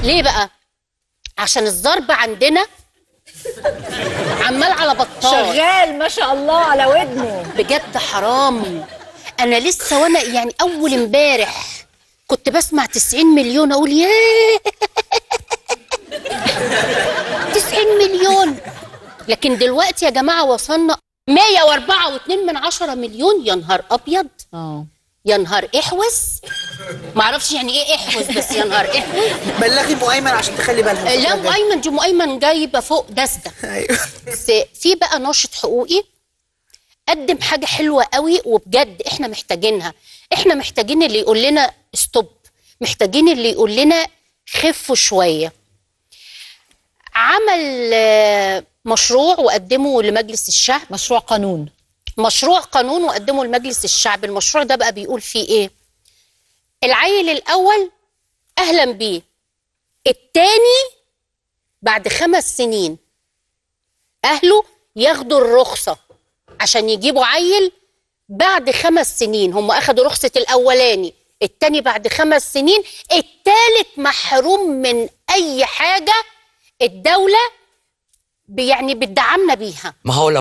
ليه بقى عشان الضرب عندنا عمال على بطال شغال ما شاء الله على ودنه بجد حرام انا لسه وانا يعني اول امبارح كنت بسمع 90 مليون اقول ياه 90 مليون لكن دلوقتي يا جماعه وصلنا 104.2 من عشرة مليون يا نهار ابيض اه يا نهار احوس معرفش يعني ايه احوس بس يا نهار احوس بلغي ام ايمن عشان تخلي بالها لا الفترة ام الجاية. ايمن دي ام ايمن جايبه فوق دسده ايوه بس في بقى ناشط حقوقي قدم حاجه حلوه قوي وبجد احنا محتاجينها احنا محتاجين اللي يقول لنا ستوب محتاجين اللي يقول لنا خفوا شويه عمل آه، مشروع وقدمه لمجلس الشعب مشروع قانون مشروع قانون وقدمه لمجلس الشعب المشروع ده بقى بيقول فيه ايه العيل الاول اهلا بيه التاني بعد خمس سنين اهله ياخدوا الرخصه عشان يجيبوا عيل بعد خمس سنين هم اخدوا رخصه الاولاني التاني بعد خمس سنين التالت محروم من اي حاجه الدوله يعني بتدعمنا بيها ما هو لو